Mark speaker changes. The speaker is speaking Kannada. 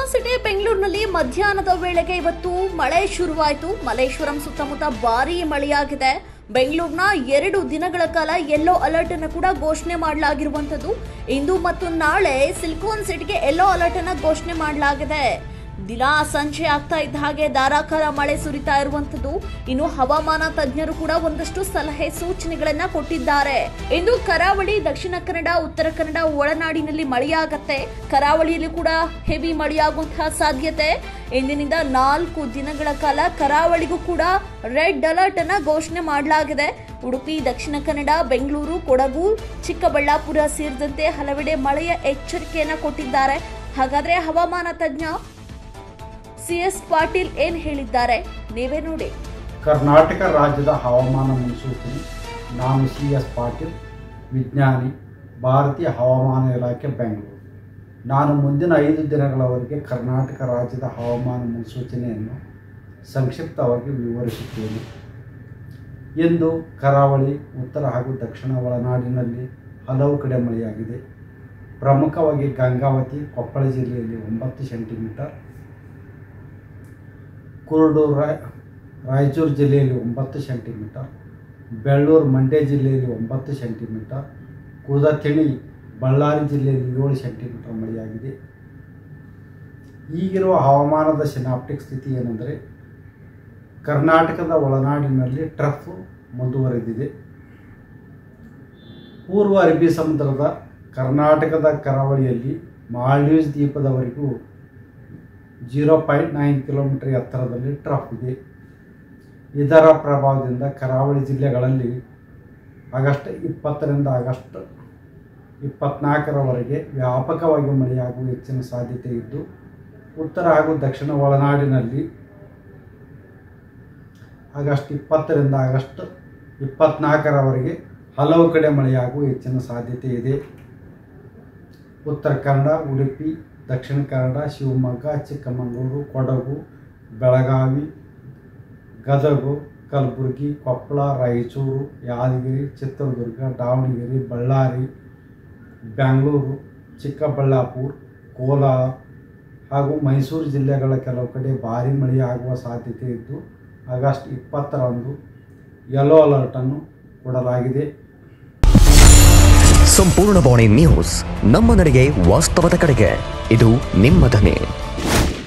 Speaker 1: ಸಿಲಿಕಾನ್ ಸಿಟಿ ಬೆಂಗಳೂರಿನಲ್ಲಿ ಮಧ್ಯಾಹ್ನದ ವೇಳೆಗೆ ಇವತ್ತು ಮಳೆ ಶುರುವಾಯಿತು ಮಲ್ಲೇಶ್ವರಂ ಸುತ್ತಮುತ್ತ ಭಾರೀ ಮಳೆಯಾಗಿದೆ ಬೆಂಗಳೂರಿನ ಎರಡು ದಿನಗಳ ಕಾಲ ಯೆಲ್ಲೋ ಅಲರ್ಟ್ ಅನ್ನು ಕೂಡ ಘೋಷಣೆ ಮಾಡಲಾಗಿರುವಂತದ್ದು ಇಂದು ಮತ್ತು ನಾಳೆ ಸಿಲಿಕಾನ್ ಸಿಟಿಗೆ ಯೆಲ್ಲೋ ಅಲರ್ಟ್ ಅನ್ನು ಘೋಷಣೆ ಮಾಡಲಾಗಿದೆ ದಿನ ಸಂಜೆ ಆಗ್ತಾ ಇದ್ದ ಹಾಗೆ ಧಾರಾಕಾರ ಮಳೆ ಸುರಿತಾ ಇರುವಂತದ್ದು ಇನ್ನು ಹವಾಮಾನ ತಜ್ಞರು ಕೂಡ ಒಂದಷ್ಟು ಸಲಹೆ ಸೂಚನೆಗಳನ್ನ ಕೊಟ್ಟಿದ್ದಾರೆ ಇಂದು ಕರಾವಳಿ ದಕ್ಷಿಣ ಕನ್ನಡ ಉತ್ತರ ಕನ್ನಡ ಒಳನಾಡಿನಲ್ಲಿ ಮಳೆಯಾಗತ್ತೆ ಕರಾವಳಿಯಲ್ಲಿ ಕೂಡ ಹೆವಿ ಮಳೆಯಾಗುವಂತಹ ಸಾಧ್ಯತೆ ಇಂದಿನಿಂದ ನಾಲ್ಕು ದಿನಗಳ ಕಾಲ ಕರಾವಳಿಗೂ ಕೂಡ ರೆಡ್ ಅಲರ್ಟ್ ಅನ್ನ ಘೋಷಣೆ ಮಾಡಲಾಗಿದೆ ಉಡುಪಿ ದಕ್ಷಿಣ ಕನ್ನಡ ಬೆಂಗಳೂರು ಕೊಡಗು ಚಿಕ್ಕಬಳ್ಳಾಪುರ ಸೇರಿದಂತೆ ಹಲವೆಡೆ ಮಳೆಯ ಎಚ್ಚರಿಕೆಯನ್ನ ಕೊಟ್ಟಿದ್ದಾರೆ ಹಾಗಾದ್ರೆ ಹವಾಮಾನ ತಜ್ಞ ಸಿ ಎಸ್ ಪಾಟೀಲ್ ಏನ್ ಹೇಳಿದ್ದಾರೆ ನೀವೇ ನೋಡಿ
Speaker 2: ಕರ್ನಾಟಕ ರಾಜ್ಯದ ಹವಾಮಾನ ಮುನ್ಸೂಚನೆ ನಾನು ಸಿ ಎಸ್ ಪಾಟೀಲ್ ವಿಜ್ಞಾನಿ ಭಾರತೀಯ ಹವಾಮಾನ ಇಲಾಖೆ ಬೆಂಗಳೂರು ನಾನು ಮುಂದಿನ ಐದು ದಿನಗಳವರೆಗೆ ಕರ್ನಾಟಕ ರಾಜ್ಯದ ಹವಾಮಾನ ಮುನ್ಸೂಚನೆಯನ್ನು ಸಂಕ್ಷಿಪ್ತವಾಗಿ ವಿವರಿಸುತ್ತೇನೆ ಇಂದು ಕರಾವಳಿ ಉತ್ತರ ಹಾಗೂ ದಕ್ಷಿಣ ಒಳನಾಡಿನಲ್ಲಿ ಹಲವು ಕಡೆ ಮಳೆಯಾಗಿದೆ ಪ್ರಮುಖವಾಗಿ ಗಂಗಾವತಿ ಕೊಪ್ಪಳ ಜಿಲ್ಲೆಯಲ್ಲಿ ಒಂಬತ್ತು ಸೆಂಟಿಮೀಟರ್ ಕುರುಡು ರಾಯ್ ರಾಯಚೂರು ಜಿಲ್ಲೆಯಲ್ಲಿ ಒಂಬತ್ತು ಸೆಂಟಿಮೀಟರ್ ಬೆಳ್ಳೂರು ಮಂಡ್ಯ ಜಿಲ್ಲೆಯಲ್ಲಿ ಒಂಬತ್ತು ಸೆಂಟಿಮೀಟರ್ ಕುದತಿಣಿ ಬಳ್ಳಾರಿ ಜಿಲ್ಲೆಯಲ್ಲಿ ಏಳು ಸೆಂಟಿಮೀಟರ್ ಮಳೆಯಾಗಿದೆ ಈಗಿರುವ ಹವಾಮಾನದ ಸಿನಾಪ್ಟಿಕ್ ಸ್ಥಿತಿ ಏನೆಂದರೆ ಕರ್ನಾಟಕದ ಒಳನಾಡಿನಲ್ಲಿ ಟ್ರಫ್ ಮುಂದುವರೆದಿದೆ ಪೂರ್ವ ಅರಬ್ಬಿ ಸಮುದ್ರದ ಕರ್ನಾಟಕದ ಕರಾವಳಿಯಲ್ಲಿ ಮಾಲ್ಡೀವ್ಸ್ ದ್ವೀಪದವರೆಗೂ ಜೀರೋ ಪಾಯಿಂಟ್ ನೈನ್ ಕಿಲೋಮೀಟರ್ ಎತ್ತರದಲ್ಲಿ ಟ್ರಫ್ ಇದೆ ಇದರ ಪ್ರಭಾವದಿಂದ ಕರಾವಳಿ ಜಿಲ್ಲೆಗಳಲ್ಲಿ ಆಗಸ್ಟ್ ಇಪ್ಪತ್ತರಿಂದ ಆಗಸ್ಟ್ ಇಪ್ಪತ್ನಾಲ್ಕರವರೆಗೆ ವ್ಯಾಪಕವಾಗಿ ಮಳೆಯಾಗುವ ಹೆಚ್ಚಿನ ಸಾಧ್ಯತೆ ಇದ್ದು ಉತ್ತರ ಹಾಗೂ ದಕ್ಷಿಣ ಒಳನಾಡಿನಲ್ಲಿ ಆಗಸ್ಟ್ ಇಪ್ಪತ್ತರಿಂದ ಆಗಸ್ಟ್ ಇಪ್ಪತ್ನಾಲ್ಕರವರೆಗೆ ಹಲವು ಕಡೆ ಮಳೆಯಾಗುವ ಹೆಚ್ಚಿನ ಸಾಧ್ಯತೆ ಇದೆ ಉತ್ತರ ಕನ್ನಡ ಉಡುಪಿ ದಕ್ಷಿಣ ಕನ್ನಡ ಶಿವಮೊಗ್ಗ ಚಿಕ್ಕಮಗಳೂರು ಕೊಡಗು ಬೆಳಗಾವಿ ಗದಗು ಕಲಬುರಗಿ ಕೊಪ್ಪಳ ರಾಯಚೂರು ಯಾದಗಿರಿ ಚಿತ್ರದುರ್ಗ ದಾವಣಗೆರೆ ಬಳ್ಳಾರಿ ಬೆಂಗಳೂರು ಚಿಕ್ಕಬಳ್ಳಾಪುರ ಕೋಲಾರ ಹಾಗೂ ಮೈಸೂರು ಜಿಲ್ಲೆಗಳ ಕೆಲವು ಕಡೆ ಭಾರೀ ಮಳೆಯಾಗುವ ಸಾಧ್ಯತೆ ಇದ್ದು ಆಗಸ್ಟ್ ಇಪ್ಪತ್ತರಂದು ಯೆಲ್ಲೋ ಅಲರ್ಟನ್ನು ಕೊಡಲಾಗಿದೆ
Speaker 3: ಸಂಪೂರ್ಣ ಬಾಣಿ ನ್ಯೂಸ್ ನಮ್ಮ ನಡೆಗೆ ವಾಸ್ತವದ ಕಡೆಗೆ ಇದು ನಿಮ್ಮ ಧ್ವನಿ